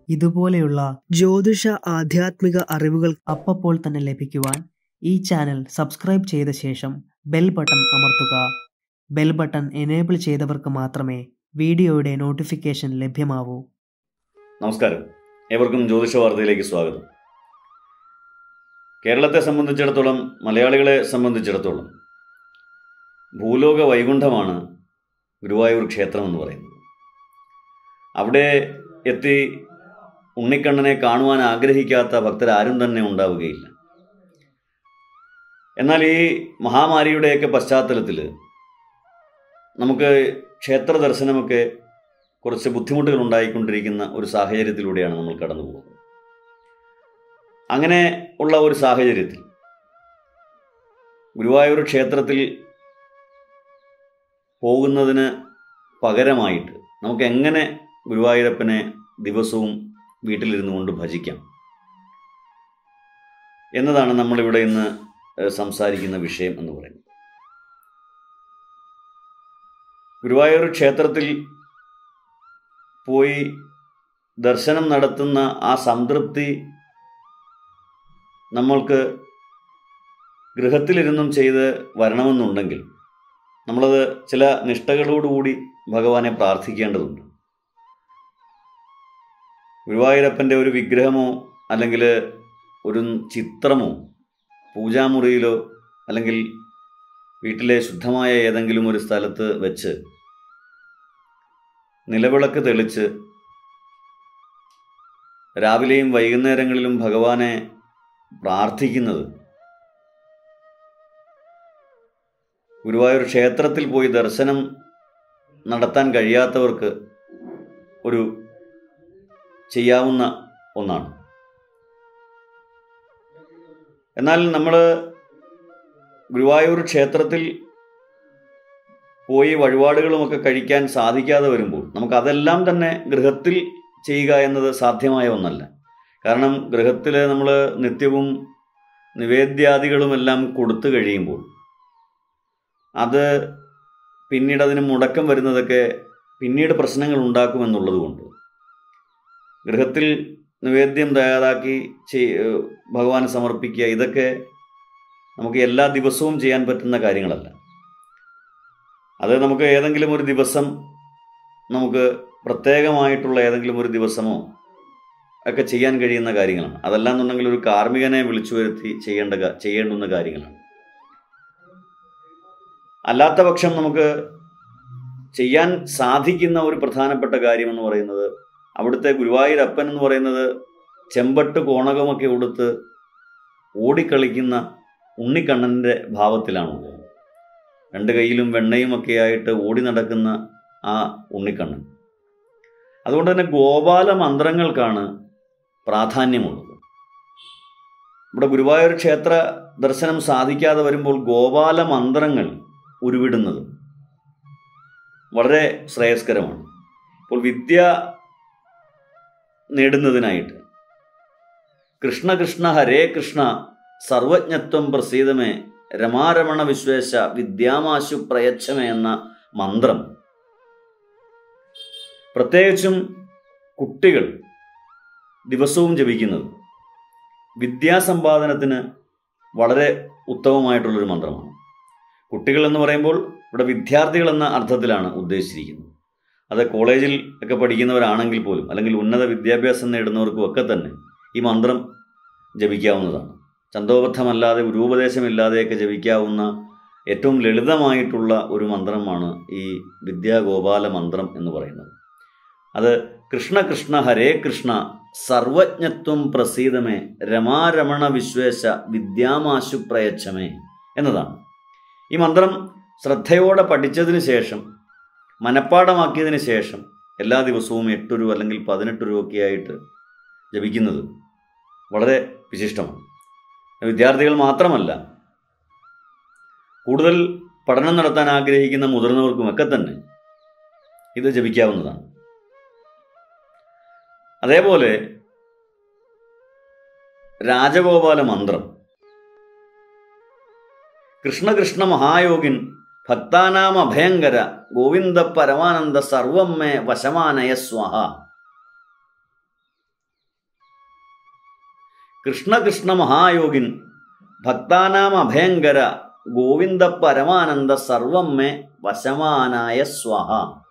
ഇതുപോലെയുള്ള ജ്യോതിഷ ആധ്യാത്മിക അറിവുകൾ അപ്പപ്പോൾ തന്നെ ലഭിക്കുവാൻ ഈ ചാനൽ സബ്സ്ക്രൈബ് ചെയ്ത ശേഷം ബെൽ ബട്ടൺ അമർത്തുക ബെൽ ബട്ടൺ എനേബിൾ ചെയ്തവർക്ക് മാത്രമേ വീഡിയോയുടെ നോട്ടിഫിക്കേഷൻ ലഭ്യമാവൂ നമസ്കാരം ഏവർക്കും ജ്യോതിഷ വാർത്തയിലേക്ക് സ്വാഗതം കേരളത്തെ സംബന്ധിച്ചിടത്തോളം മലയാളികളെ സംബന്ധിച്ചിടത്തോളം ഭൂലോക വൈകുണ്ഠമാണ് ഗുരുവായൂർ ക്ഷേത്രം എന്ന് പറയുന്നത് അവിടെ എത്തി ഉണ്ണിക്കണ്ണനെ കാണുവാൻ ആഗ്രഹിക്കാത്ത ഭക്തരാരും തന്നെ ഉണ്ടാവുകയില്ല എന്നാൽ ഈ മഹാമാരിയുടെയൊക്കെ പശ്ചാത്തലത്തിൽ നമുക്ക് ക്ഷേത്ര ദർശനമൊക്കെ കുറച്ച് ബുദ്ധിമുട്ടുകൾ ഉണ്ടായിക്കൊണ്ടിരിക്കുന്ന ഒരു സാഹചര്യത്തിലൂടെയാണ് നമ്മൾ കടന്നു പോകുന്നത് അങ്ങനെ ഉള്ള ഒരു സാഹചര്യത്തിൽ ഗുരുവായൂർ ക്ഷേത്രത്തിൽ പോകുന്നതിന് പകരമായിട്ട് നമുക്ക് എങ്ങനെ ഗുരുവായൂരപ്പനെ ദിവസവും വീട്ടിലിരുന്നു കൊണ്ട് ഭജിക്കാം എന്നതാണ് നമ്മളിവിടെ ഇന്ന് ഏഹ്, സംസാരിക്കുന്ന വിഷയം എന്ന് പറയുന്നത് ഗുരുവായൂർ ക്ഷേത്രത്തിൽ പോയി ദർശനം നടത്തുന്ന ആ സംതൃപ്തി നമ്മൾക്ക് ഗൃഹത്തിലിരുന്നും ചെയ്ത് വരണമെന്നുണ്ടെങ്കിൽ നമ്മളത് ചില നിഷ്ഠകളോടുകൂടി ഭഗവാനെ പ്രാർത്ഥിക്കേണ്ടതുണ്ട് ഗുരുവായൂരപ്പൻ്റെ ഒരു വിഗ്രഹമോ അല്ലെങ്കിൽ ഒരു ചിത്രമോ പൂജാമുറിയിലോ അല്ലെങ്കിൽ വീട്ടിലെ ശുദ്ധമായ ഏതെങ്കിലും ഒരു സ്ഥലത്ത് വെച്ച് നിലവിളക്ക് തെളിച്ച് രാവിലെയും വൈകുന്നേരങ്ങളിലും ഭഗവാനെ പ്രാർത്ഥിക്കുന്നത് ഗുരുവായൂർ ക്ഷേത്രത്തിൽ പോയി ദർശനം നടത്താൻ കഴിയാത്തവർക്ക് ഒരു ചെയ്യാവുന്ന ഒന്നാണ് എന്നാൽ നമ്മൾ ഗുരുവായൂർ ക്ഷേത്രത്തിൽ പോയി വഴിപാടുകളുമൊക്കെ കഴിക്കാൻ സാധിക്കാതെ വരുമ്പോൾ നമുക്ക് അതെല്ലാം തന്നെ ഗൃഹത്തിൽ ചെയ്യുക എന്നത് സാധ്യമായ ഒന്നല്ല കാരണം ഗൃഹത്തിൽ നമ്മൾ നിത്യവും നിവേദ്യാദികളുമെല്ലാം കൊടുത്തു കഴിയുമ്പോൾ അത് പിന്നീട് അതിന് മുടക്കം വരുന്നതൊക്കെ പിന്നീട് പ്രശ്നങ്ങൾ ഉണ്ടാക്കുമെന്നുള്ളത് കൊണ്ട് ഗൃഹത്തിൽ നിവേദ്യം തയ്യാറാക്കി ചെയ് ഭഗവാന് സമർപ്പിക്കുക ഇതൊക്കെ നമുക്ക് എല്ലാ ദിവസവും ചെയ്യാൻ പറ്റുന്ന കാര്യങ്ങളല്ല അത് നമുക്ക് ഏതെങ്കിലും ഒരു ദിവസം നമുക്ക് പ്രത്യേകമായിട്ടുള്ള ഏതെങ്കിലും ഒരു ദിവസമോ ഒക്കെ ചെയ്യാൻ കഴിയുന്ന കാര്യങ്ങളാണ് അതല്ല എന്നുണ്ടെങ്കിൽ ഒരു കാർമ്മികനെ വിളിച്ചു വരുത്തി ചെയ്യേണ്ട കാ- ചെയ്യേണ്ടുന്ന കാര്യങ്ങളാണ് അല്ലാത്ത പക്ഷം നമുക്ക് ചെയ്യാൻ സാധിക്കുന്ന ഒരു പ്രധാനപ്പെട്ട കാര്യം എന്ന് പറയുന്നത് അവിടുത്തെ ഗുരുവായൂരപ്പൻ എന്ന് പറയുന്നത് ചെമ്പട്ട് കോണകമൊക്കെ ഉടുത്ത് ഓടിക്കളിക്കുന്ന ഉണ്ണിക്കണ്ണൻ്റെ ഭാവത്തിലാണുള്ളത് രണ്ട് കൈയിലും വെണ്ണയുമൊക്കെ ആയിട്ട് ഓടി നടക്കുന്ന ആ ഉണ്ണിക്കണ്ണൻ അതുകൊണ്ട് തന്നെ ഗോപാല മന്ത്രങ്ങൾക്കാണ് പ്രാധാന്യമുള്ളത് ഇവിടെ ഗുരുവായൂർ ക്ഷേത്ര ദർശനം സാധിക്കാതെ വരുമ്പോൾ ഗോപാല മന്ത്രങ്ങൾ ഉരുവിടുന്നത് വളരെ ശ്രേയസ്കരമാണ് ഇപ്പോൾ വിദ്യ നേടുന്നതിനായിട്ട് കൃഷ്ണ കൃഷ്ണ ഹരേ കൃഷ്ണ സർവജ്ഞത്വം പ്രസീതമേ രമാരമണ വിശ്വേശ വിദ്യാമാശു പ്രയച്ഛമേ എന്ന മന്ത്രം പ്രത്യേകിച്ചും കുട്ടികൾ ദിവസവും ജപിക്കുന്നത് വിദ്യാസമ്പാദനത്തിന് വളരെ ഉത്തമമായിട്ടുള്ളൊരു മന്ത്രമാണ് കുട്ടികൾ എന്ന് പറയുമ്പോൾ ഇവിടെ വിദ്യാർത്ഥികൾ എന്ന അർത്ഥത്തിലാണ് ഉദ്ദേശിച്ചിരിക്കുന്നത് അത് കോളേജിൽ ഒക്കെ പഠിക്കുന്നവരാണെങ്കിൽ പോലും അല്ലെങ്കിൽ ഉന്നത വിദ്യാഭ്യാസം നേടുന്നവർക്കും ഒക്കെ തന്നെ ഈ മന്ത്രം ജപിക്കാവുന്നതാണ് ചന്തോബദ്ധമല്ലാതെ രൂപദേശമില്ലാതെയൊക്കെ ജപിക്കാവുന്ന ഏറ്റവും ലളിതമായിട്ടുള്ള ഒരു മന്ത്രമാണ് ഈ വിദ്യാഗോപാല മന്ത്രം എന്ന് പറയുന്നത് അത് കൃഷ്ണ കൃഷ്ണ ഹരേ കൃഷ്ണ സർവജ്ഞത്വം പ്രസീതമേ രമാരമണ വിശ്വേശ വിദ്യാമാശു പ്രയച്ഛമേ എന്നതാണ് ഈ മന്ത്രം ശ്രദ്ധയോടെ പഠിച്ചതിന് ശേഷം മനഃപ്പാടമാക്കിയതിന് ശേഷം എല്ലാ ദിവസവും എട്ട് രൂപ അല്ലെങ്കിൽ പതിനെട്ട് രൂപയൊക്കെ ആയിട്ട് ജപിക്കുന്നത് വളരെ വിശിഷ്ടമാണ് വിദ്യാർത്ഥികൾ മാത്രമല്ല കൂടുതൽ പഠനം നടത്താൻ ആഗ്രഹിക്കുന്ന മുതിർന്നവർക്കുമൊക്കെ തന്നെ ഇത് ജപിക്കാവുന്നതാണ് അതേപോലെ രാജഗോപാല മന്ത്രം കൃഷ്ണകൃഷ്ണ മഹായോഗിൻ ഭക്താനാം അഭയങ്കര ഗോവിന്ദ പരമാനന്ദ സർവം മേ വശമാനയ സ്വാഹ കൃഷ്ണ കൃഷ്ണ മഹായോഗിൻ ഭക്താനാം അഭയങ്കര ഗോവിന്ദ പരമാനന്ദ സർവം മേ വശമാനായ സ്വഹ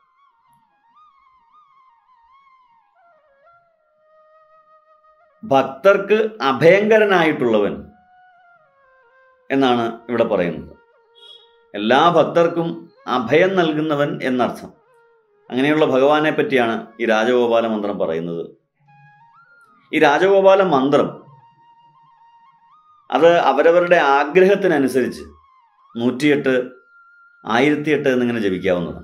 ഭക്തർക്ക് അഭയങ്കരനായിട്ടുള്ളവൻ എന്നാണ് ഇവിടെ പറയുന്നത് എല്ലാ ഭക്തർക്കും അഭയം നൽകുന്നവൻ എന്നർത്ഥം അങ്ങനെയുള്ള ഭഗവാനെ പറ്റിയാണ് ഈ രാജഗോപാല മന്ത്രം പറയുന്നത് ഈ രാജഗോപാല മന്ത്രം അത് അവരവരുടെ ആഗ്രഹത്തിനനുസരിച്ച് നൂറ്റിയെട്ട് ആയിരത്തിയെട്ട് എന്നിങ്ങനെ ജപിക്കാവുന്നതാണ്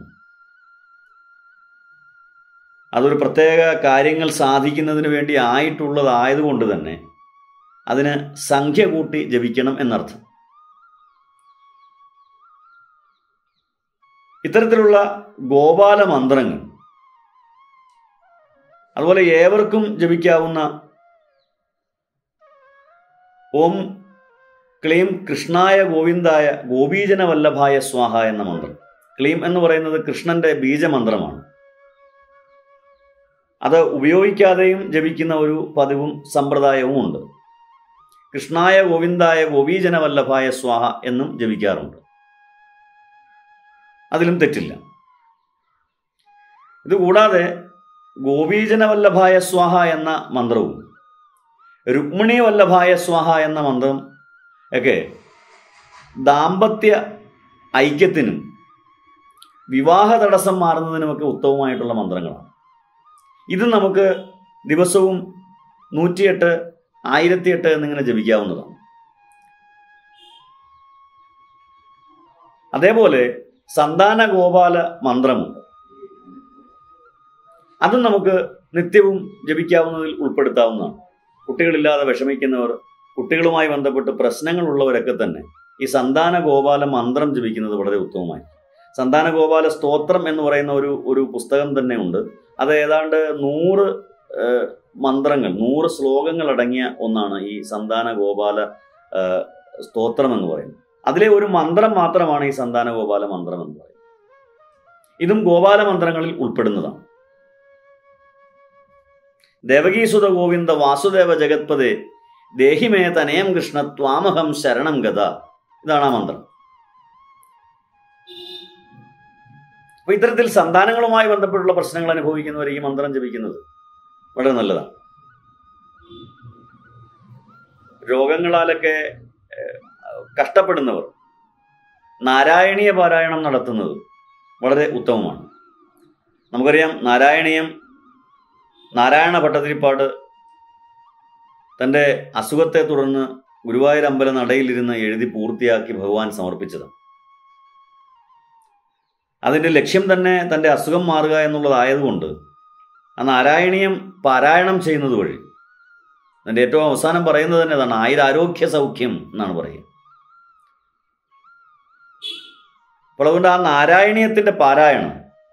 അതൊരു പ്രത്യേക കാര്യങ്ങൾ സാധിക്കുന്നതിന് വേണ്ടി ആയിട്ടുള്ളതായതുകൊണ്ട് തന്നെ അതിന് സംഖ്യ കൂട്ടി ജപിക്കണം എന്നർത്ഥം ഇത്തരത്തിലുള്ള ഗോപാല മന്ത്രങ്ങൾ അതുപോലെ ഏവർക്കും ജപിക്കാവുന്ന ഓം ക്ലീം കൃഷ്ണായ ഗോവിന്ദായ ഗോപീജന വല്ലഭായ സ്വാഹ എന്ന മന്ത്രം ക്ലീം എന്ന് പറയുന്നത് കൃഷ്ണന്റെ ബീജമന്ത്രമാണ് അത് ഉപയോഗിക്കാതെയും ജപിക്കുന്ന ഒരു പതിവും സമ്പ്രദായവും ഉണ്ട് കൃഷ്ണായ ഗോവിന്ദായ ഗോപീജന വല്ലഭായ സ്വാഹ എന്നും ജപിക്കാറുണ്ട് അതിലും തെറ്റില്ല ഇതുകൂടാതെ ഗോപീജന വല്ലഭായ സ്വാഹ എന്ന മന്ത്രവും രുക്മിണി വല്ലഭായ സ്വാഹ എന്ന മന്ത്രം ഒക്കെ ദാമ്പത്യ ഐക്യത്തിനും വിവാഹ തടസ്സം മാറുന്നതിനുമൊക്കെ ഉത്തമമായിട്ടുള്ള മന്ത്രങ്ങളാണ് ഇത് നമുക്ക് ദിവസവും നൂറ്റിയെട്ട് ആയിരത്തിയെട്ട് എന്നിങ്ങനെ ജപിക്കാവുന്നതാണ് അതേപോലെ സന്താന ഗോപാല മന്ത്രമുണ്ട് അതും നമുക്ക് നിത്യവും ജപിക്കാവുന്നതിൽ ഉൾപ്പെടുത്താവുന്നതാണ് കുട്ടികളില്ലാതെ വിഷമിക്കുന്നവർ കുട്ടികളുമായി ബന്ധപ്പെട്ട് പ്രശ്നങ്ങളുള്ളവരൊക്കെ തന്നെ ഈ സന്താന ഗോപാല മന്ത്രം ജപിക്കുന്നത് വളരെ ഉത്തമമായി സന്താന ഗോപാല സ്തോത്രം എന്ന് പറയുന്ന ഒരു ഒരു പുസ്തകം തന്നെ ഉണ്ട് അത് ഏതാണ്ട് നൂറ് ഏഹ്, മന്ത്രങ്ങൾ നൂറ് ശ്ലോകങ്ങൾ അടങ്ങിയ ഒന്നാണ് ഈ സന്താന ഗോപാല ഏഹ്, സ്തോത്രം എന്ന് പറയുന്നത് അതിലെ ഒരു മന്ത്രം മാത്രമാണ് ഈ സന്താന ഗോപാല മന്ത്രം എന്ന് പറയുന്നത് ഇതും ഗോപാല മന്ത്രങ്ങളിൽ ഉൾപ്പെടുന്നതാണ് ദേവകീസുത ഗോവിന്ദ വാസുദേവ ജഗത്പതേ ദേഹിമേ തനയം കൃഷ്ണ ത്വാമഹം ശരണം ഗത ഇതാണ് ആ മന്ത്രം അപ്പൊ ഇത്തരത്തിൽ സന്താനങ്ങളുമായി ബന്ധപ്പെട്ടുള്ള പ്രശ്നങ്ങൾ അനുഭവിക്കുന്നവർ ഈ മന്ത്രം ജപിക്കുന്നത് വളരെ നല്ലതാണ് രോഗങ്ങളാലൊക്കെ ഏഹ്, കഷ്ടപ്പെടുന്നവർ നാരായണീയ പാരായണം നടത്തുന്നത് വളരെ ഉത്തമമാണ് നമുക്കറിയാം നാരായണീയം നാരായണ ഭട്ടതിരിപ്പാട് തൻ്റെ അസുഖത്തെ തുടർന്ന് ഗുരുവായൂർ അമ്പല നടയിലിരുന്ന് എഴുതി പൂർത്തിയാക്കി ഭഗവാൻ സമർപ്പിച്ചതാണ് അതിൻ്റെ ലക്ഷ്യം തന്നെ തൻ്റെ അസുഖം മാറുക എന്നുള്ളതായതുകൊണ്ട് ആ നാരായണീയം പാരായണം ചെയ്യുന്നത് വഴി അതിൻ്റെ ഏറ്റവും അവസാനം പറയുന്നത് തന്നെ അതാണ് ആയുരാരോഗ്യ സൗഖ്യം എന്നാണ് പറയുക അപ്പോൾ അതുകൊണ്ട് ആ നാരായണീയത്തിൻ്റെ പാരായണം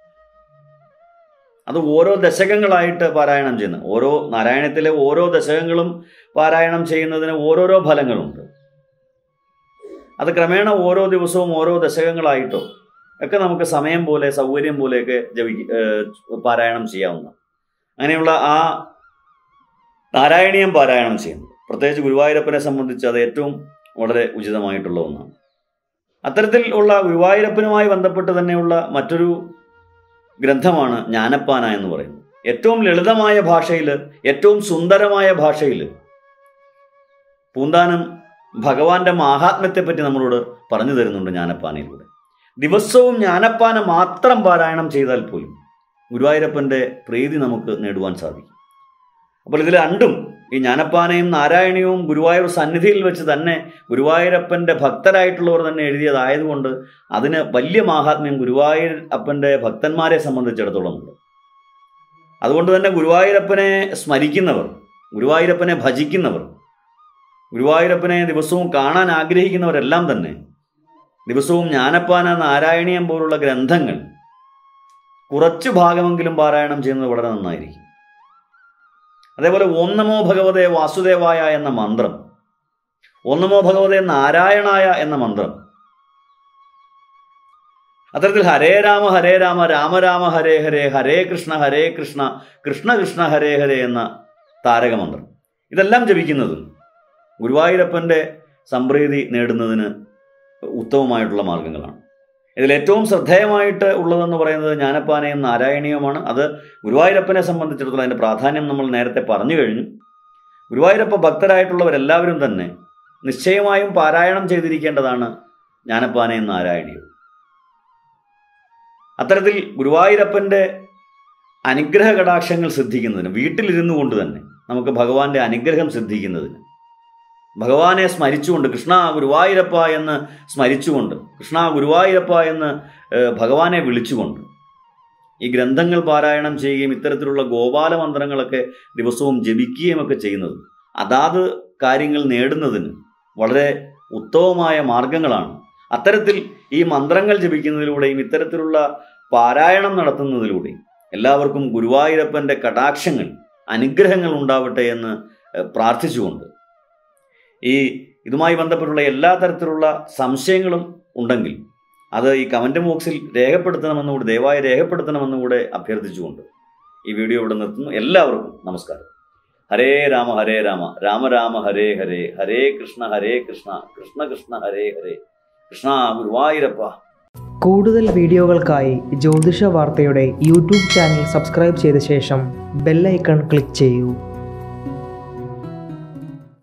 അത് ഓരോ ദശകങ്ങളായിട്ട് പാരായണം ചെയ്യുന്നു ഓരോ നാരായണത്തിലെ ഓരോ ദശകങ്ങളും പാരായണം ചെയ്യുന്നതിന് ഓരോരോ ഫലങ്ങളുണ്ട് അത് ക്രമേണ ഓരോ ദിവസവും ഓരോ ദശകങ്ങളായിട്ടോ ഒക്കെ നമുക്ക് സമയം പോലെ സൗകര്യം പോലെയൊക്കെ ജപി ഏഹ് പാരായണം ചെയ്യാവുന്ന അങ്ങനെയുള്ള ആ നാരായണീയം പാരായണം ചെയ്യുന്നത് പ്രത്യേകിച്ച് ഗുരുവായൂരപ്പനെ സംബന്ധിച്ച് അത് ഏറ്റവും വളരെ ഉചിതമായിട്ടുള്ള ഒന്നാണ് അത്തരത്തിൽ ഉള്ള ഗുരുവായൂരപ്പനുമായി ബന്ധപ്പെട്ട് തന്നെയുള്ള മറ്റൊരു ഗ്രന്ഥമാണ് ജ്ഞാനപ്പാന എന്ന് പറയുന്നത് ഏറ്റവും ലളിതമായ ഭാഷയിൽ ഏറ്റവും സുന്ദരമായ ഭാഷയിൽ പൂന്താനം ഭഗവാന്റെ മാഹാത്മ്യത്തെപ്പറ്റി നമ്മളോട് പറഞ്ഞു തരുന്നുണ്ട് ജ്ഞാനപ്പാനയിലൂടെ ദിവസവും ജ്ഞാനപ്പാന മാത്രം പാരായണം ചെയ്താൽ പോലും ഗുരുവായൂരപ്പൻ്റെ പ്രീതി നമുക്ക് നേടുവാൻ സാധിക്കും അപ്പോൾ ഇതിൽ രണ്ടും ഈ ജ്ഞാനപ്പാനയും നാരായണീയവും ഗുരുവായൂർ സന്നിധിയിൽ വെച്ച് തന്നെ ഗുരുവായൂരപ്പൻ്റെ ഭക്തരായിട്ടുള്ളവർ തന്നെ എഴുതിയതായതുകൊണ്ട് അതിന് വലിയ മാഹാത്മ്യം ഗുരുവായൂർ അപ്പൻ്റെ ഭക്തന്മാരെ സംബന്ധിച്ചിടത്തോളം ഉണ്ട് അതുകൊണ്ട് തന്നെ ഗുരുവായൂരപ്പനെ സ്മരിക്കുന്നവർ ഗുരുവായൂരപ്പനെ ഭജിക്കുന്നവർ ഗുരുവായൂരപ്പനെ ദിവസവും കാണാൻ ആഗ്രഹിക്കുന്നവരെല്ലാം തന്നെ ദിവസവും ജ്ഞാനപ്പാന നാരായണീയം പോലുള്ള ഗ്രന്ഥങ്ങൾ കുറച്ചു ഭാഗമെങ്കിലും പാരായണം ചെയ്യുന്നത് വളരെ നന്നായിരിക്കും അതേപോലെ ഓം നമോ ഭഗവതേ വാസുദേവായ എന്ന മന്ത്രം ഓം നമോ ഭഗവതേ നാരായണായ എന്ന മന്ത്രം അത്തരത്തിൽ ഹരേ രാമ ഹരേ രാമ രാമ രാമ ഹരേ ഹരേ ഹരേ കൃഷ്ണ ഹരേ കൃഷ്ണ കൃഷ്ണ കൃഷ്ണ ഹരേ ഹരേ എന്ന താരകമന്ത്രം ഇതെല്ലാം ജപിക്കുന്നതും ഗുരുവായൂരപ്പൻ്റെ സംപ്രീതി നേടുന്നതിന് ഉത്തമമായിട്ടുള്ള മാർഗങ്ങളാണ് ഇതിൽ ഏറ്റവും ശ്രദ്ധേയമായിട്ട് ഉള്ളതെന്ന് പറയുന്നത് ജ്ഞാനപ്പാനയും നാരായണീയവുമാണ് അത് ഗുരുവായൂരപ്പനെ സംബന്ധിച്ചിടത്തോളം അതിൻ്റെ പ്രാധാന്യം നമ്മൾ നേരത്തെ പറഞ്ഞു കഴിഞ്ഞു ഗുരുവായൂരപ്പ ഭക്തരായിട്ടുള്ളവരെല്ലാവരും തന്നെ നിശ്ചയമായും പാരായണം ചെയ്തിരിക്കേണ്ടതാണ് ജ്ഞാനപ്പാനയും നാരായണീയവും അത്തരത്തിൽ ഗുരുവായൂരപ്പൻ്റെ അനുഗ്രഹ കടാക്ഷങ്ങൾ സിദ്ധിക്കുന്നതിന് വീട്ടിലിരുന്നു കൊണ്ട് തന്നെ നമുക്ക് ഭഗവാന്റെ അനുഗ്രഹം സിദ്ധിക്കുന്നതിന് ഭഗവാനെ സ്മരിച്ചുകൊണ്ട് കൃഷ്ണ ഗുരുവായൂരപ്പ എന്ന് സ്മരിച്ചുകൊണ്ട് കൃഷ്ണ ഗുരുവായൂരപ്പ എന്ന് ഏഹ്, ഭഗവാനെ വിളിച്ചുകൊണ്ട് ഈ ഗ്രന്ഥങ്ങൾ പാരായണം ചെയ്യുകയും ഇത്തരത്തിലുള്ള ഗോപാല മന്ത്രങ്ങളൊക്കെ ദിവസവും ജപിക്കുകയും ഒക്കെ ചെയ്യുന്നത് അതാത് കാര്യങ്ങൾ നേടുന്നതിന് വളരെ ഉത്തമമായ മാർഗങ്ങളാണ് അത്തരത്തിൽ ഈ മന്ത്രങ്ങൾ ജപിക്കുന്നതിലൂടെയും ഇത്തരത്തിലുള്ള പാരായണം നടത്തുന്നതിലൂടെയും എല്ലാവർക്കും ഗുരുവായൂരപ്പൻ്റെ കടാക്ഷങ്ങൾ അനുഗ്രഹങ്ങൾ ഉണ്ടാവട്ടെ എന്ന് ഏഹ്, പ്രാർത്ഥിച്ചുകൊണ്ട് ഈ ഇതുമായി ബന്ധപ്പെട്ടുള്ള എല്ലാ തരത്തിലുള്ള സംശയങ്ങളും ഉണ്ടെങ്കിൽ അത് ഈ കമൻറ്റ് ബോക്സിൽ രേഖപ്പെടുത്തണമെന്നുകൂടി ദയവായി രേഖപ്പെടുത്തണമെന്നുകൂടെ അഭ്യർത്ഥിച്ചുകൊണ്ട് ഈ വീഡിയോ ഇവിടെ നിർത്തുന്നു എല്ലാവർക്കും നമസ്കാരം ഹരേ രാമ ഹരേ രാമ രാമ രാമ ഹരേ ഹരേ ഹരേ കൃഷ്ണ ഹരേ കൃഷ്ണ കൃഷ്ണ കൃഷ്ണ ഹരേ ഹരേ കൃഷ്ണ ഗുരുവായൂരപ്പ കൂടുതൽ വീഡിയോകൾക്കായി ജ്യോതിഷ വാർത്തയുടെ യൂട്യൂബ് ചാനൽ സബ്സ്ക്രൈബ് ചെയ്ത ശേഷം ബെല്ലൈക്കൺ ക്ലിക്ക് ചെയ്യൂ